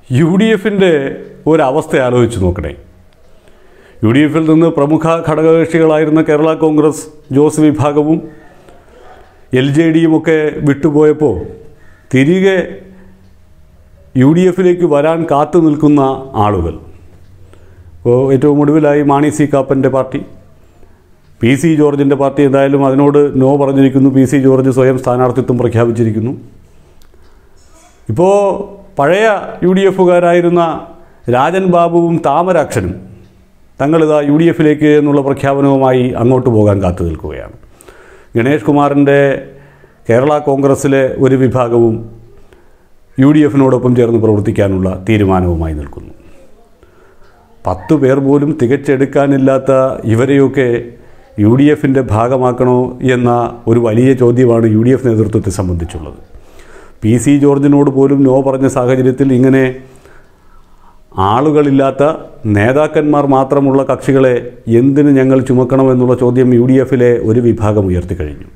U D എഫിൻ്റെ ഒരവസ്ഥ ആലോചിച്ച് നോക്കണേ യു ഡി എഫിൽ നിന്ന് പ്രമുഖ ഘടകകക്ഷികളായിരുന്ന കേരള കോൺഗ്രസ് ജോസ് വിഭാഗവും എൽ ജെ ഡിയുമൊക്കെ വിട്ടുപോയപ്പോൾ തിരികെ യു ഡി എഫിലേക്ക് വരാൻ കാത്തു നിൽക്കുന്ന ആളുകൾ ഇപ്പോൾ ഏറ്റവും ഒടുവിലായി മാണി സി കാപ്പൻ്റെ പാർട്ടി പി സി ജോർജിൻ്റെ പാർട്ടി എന്തായാലും അതിനോട് നോ പറഞ്ഞിരിക്കുന്നു പി സി ജോർജ് സ്വയം സ്ഥാനാർത്ഥിത്വം പ്രഖ്യാപിച്ചിരിക്കുന്നു ഇപ്പോൾ പഴയ യു ഡി എഫുകാരായിരുന്ന രാജൻ ബാബുവും താമരാക്ഷനും തങ്ങളിതാ യു ഡി എഫിലേക്ക് എന്നുള്ള പ്രഖ്യാപനവുമായി അങ്ങോട്ട് പോകാൻ കാത്തു നിൽക്കുകയാണ് ഗണേഷ് കുമാറിൻ്റെ കേരള കോൺഗ്രസ്സിലെ ഒരു വിഭാഗവും യു ഡി എഫിനോടൊപ്പം ചേർന്ന് പ്രവർത്തിക്കാനുള്ള തീരുമാനവുമായി നിൽക്കുന്നു പത്ത് പേർ പോലും തികച്ചെടുക്കാനില്ലാത്ത ഇവരെയൊക്കെ യു ഡി എഫിൻ്റെ ഭാഗമാക്കണോ എന്ന ഒരു വലിയ ചോദ്യമാണ് യു ഡി എഫ് നേതൃത്വത്തെ സംബന്ധിച്ചുള്ളത് പി സി ജോർജിനോട് പോലും നോ പറഞ്ഞ സാഹചര്യത്തിൽ ഇങ്ങനെ ആളുകളില്ലാത്ത നേതാക്കന്മാർ മാത്രമുള്ള കക്ഷികളെ എന്തിന് ഞങ്ങൾ ചുമക്കണമെന്നുള്ള ചോദ്യം യു ഡി എഫിലെ ഒരു വിഭാഗം ഉയർത്തിക്കഴിഞ്ഞു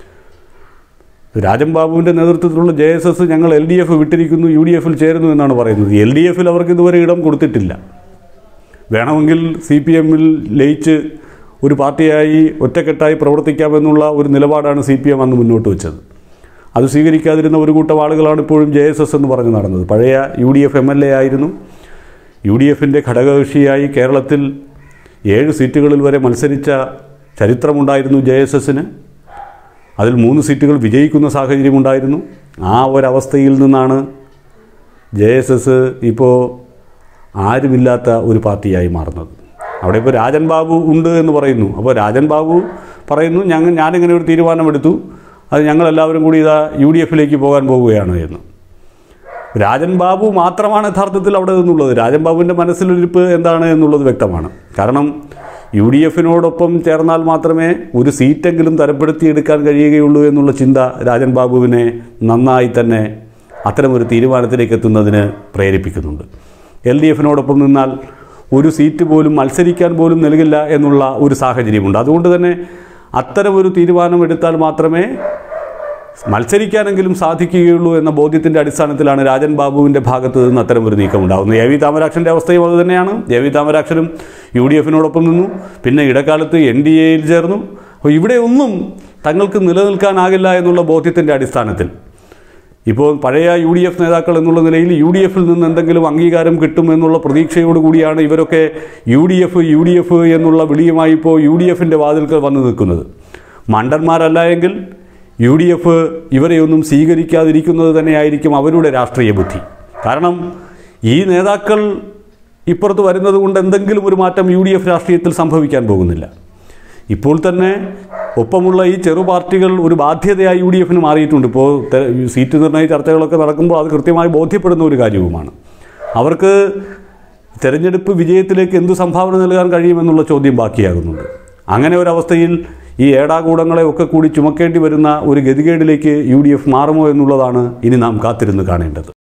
രാജൻ ബാബുവിൻ്റെ നേതൃത്വത്തിലുള്ള ജെ എസ് എസ് ഞങ്ങൾ എൽ ഡി എഫ് വിട്ടിരിക്കുന്നു യു ഡി എഫിൽ ചേരുന്നു എന്നാണ് പറയുന്നത് എൽ ഡി എഫിൽ അവർക്ക് ഇതുവരെ ഇടം കൊടുത്തിട്ടില്ല വേണമെങ്കിൽ സി പി എമ്മിൽ ലയിച്ച് ഒരു പാർട്ടിയായി ഒറ്റക്കെട്ടായി പ്രവർത്തിക്കാമെന്നുള്ള ഒരു നിലപാടാണ് സി പി എം അന്ന് മുന്നോട്ട് വെച്ചത് അത് സ്വീകരിക്കാതിരുന്ന ഒരു കൂട്ടം ആളുകളാണ് ഇപ്പോഴും ജെ എസ് എസ് എന്ന് പറഞ്ഞ് നടന്നത് പഴയ U D F M L A ആയിരുന്നു യു ഡി എഫിൻ്റെ ഘടകകക്ഷിയായി കേരളത്തിൽ ഏഴ് സീറ്റുകളിൽ വരെ മത്സരിച്ച ചരിത്രമുണ്ടായിരുന്നു ജെ എസ് എസിന് അതിൽ മൂന്ന് സീറ്റുകൾ വിജയിക്കുന്ന സാഹചര്യമുണ്ടായിരുന്നു ആ ഒരവസ്ഥയിൽ നിന്നാണ് ജെ എസ് എസ് ഇപ്പോൾ ആരുമില്ലാത്ത ഒരു പാർട്ടിയായി മാറുന്നത് അവിടെ ഇപ്പോൾ രാജൻ ബാബു ഉണ്ട് എന്ന് പറയുന്നു അപ്പോൾ രാജൻ ബാബു പറയുന്നു ഞങ്ങൾ ഞാനിങ്ങനെ ഒരു തീരുമാനമെടുത്തു അത് ഞങ്ങളെല്ലാവരും കൂടി ഇതാ യു ഡി എഫിലേക്ക് പോകാൻ പോവുകയാണ് എന്ന് രാജൻ ബാബു മാത്രമാണ് യഥാർത്ഥത്തിൽ അവിടെ നിന്നുള്ളത് രാജൻ ബാബുവിൻ്റെ മനസ്സിലിരിപ്പ് എന്താണ് എന്നുള്ളത് വ്യക്തമാണ് കാരണം യു ഡി എഫിനോടൊപ്പം ചേർന്നാൽ മാത്രമേ ഒരു സീറ്റെങ്കിലും തരപ്പെടുത്തിയെടുക്കാൻ കഴിയുകയുള്ളൂ എന്നുള്ള ചിന്ത രാജൻ ബാബുവിനെ നന്നായി തന്നെ അത്തരമൊരു തീരുമാനത്തിലേക്ക് എത്തുന്നതിന് പ്രേരിപ്പിക്കുന്നുണ്ട് എൽ ഡി എഫിനോടൊപ്പം നിന്നാൽ ഒരു സീറ്റ് പോലും മത്സരിക്കാൻ പോലും നൽകില്ല എന്നുള്ള ഒരു സാഹചര്യമുണ്ട് അതുകൊണ്ട് തന്നെ അത്തരമൊരു തീരുമാനം എടുത്താൽ മാത്രമേ മത്സരിക്കാനെങ്കിലും സാധിക്കുകയുള്ളൂ എന്ന ബോധ്യത്തിൻ്റെ അടിസ്ഥാനത്തിലാണ് രാജൻ ബാബുവിൻ്റെ ഭാഗത്ത് നിന്ന് അത്തരമൊരു നീക്കം ഉണ്ടാകുന്നത് എ വി താമരാക്ഷൻ്റെ അവസ്ഥയും അത് തന്നെയാണ് എ വി താമരാക്ഷനും യു ഡി എഫിനോടൊപ്പം നിന്നു പിന്നെ ഇടക്കാലത്ത് എൻ ഡി എയിൽ ചേർന്നു അപ്പോൾ ഇവിടെ ഒന്നും തങ്ങൾക്ക് നിലനിൽക്കാനാകില്ല എന്നുള്ള ബോധ്യത്തിൻ്റെ അടിസ്ഥാനത്തിൽ ഇപ്പോൾ പഴയ യു ഡി എഫ് നേതാക്കൾ എന്നുള്ള നിലയിൽ യു ഡി എഫിൽ നിന്ന് എന്തെങ്കിലും അംഗീകാരം കിട്ടും എന്നുള്ള പ്രതീക്ഷയോടുകൂടിയാണ് ഇവരൊക്കെ U D F U D F എന്നുള്ള വിളിയുമായി ഇപ്പോൾ യു ഡി എഫിൻ്റെ വാതിൽക്കൽ വന്നു നിൽക്കുന്നത് മണ്ടന്മാരല്ല എങ്കിൽ യു ഡി എഫ് ഇവരെയൊന്നും സ്വീകരിക്കാതിരിക്കുന്നത് തന്നെയായിരിക്കും അവരുടെ രാഷ്ട്രീയ ബുദ്ധി കാരണം ഈ നേതാക്കൾ ഇപ്പുറത്ത് വരുന്നത് കൊണ്ട് എന്തെങ്കിലും ഒരു മാറ്റം യു ഡി എഫ് രാഷ്ട്രീയത്തിൽ സംഭവിക്കാൻ പോകുന്നില്ല ഇപ്പോൾ തന്നെ ഒപ്പമുള്ള ഈ ചെറു പാർട്ടികൾ ഒരു ബാധ്യതയായി യു ഡി എഫിന് മാറിയിട്ടുണ്ട് ഇപ്പോൾ തെ- സീറ്റ് നിർണ്ണയ ചർച്ചകളൊക്കെ നടക്കുമ്പോൾ അത് കൃത്യമായി ബോധ്യപ്പെടുന്ന ഒരു കാര്യവുമാണ് അവർക്ക് തെരഞ്ഞെടുപ്പ് വിജയത്തിലേക്ക് എന്തു സംഭാവന നൽകാൻ കഴിയുമെന്നുള്ള ചോദ്യം ബാക്കിയാകുന്നുണ്ട് അങ്ങനെ ഒരവസ്ഥയിൽ ഈ ഏടാകൂടങ്ങളെ ഒക്കെ കൂടി ചുമക്കേണ്ടി വരുന്ന ഒരു ഗതികേടിലേക്ക് യു ഡി എഫ് മാറുമോ എന്നുള്ളതാണ് ഇനി നാം കാത്തിരുന്ന് കാണേണ്ടത്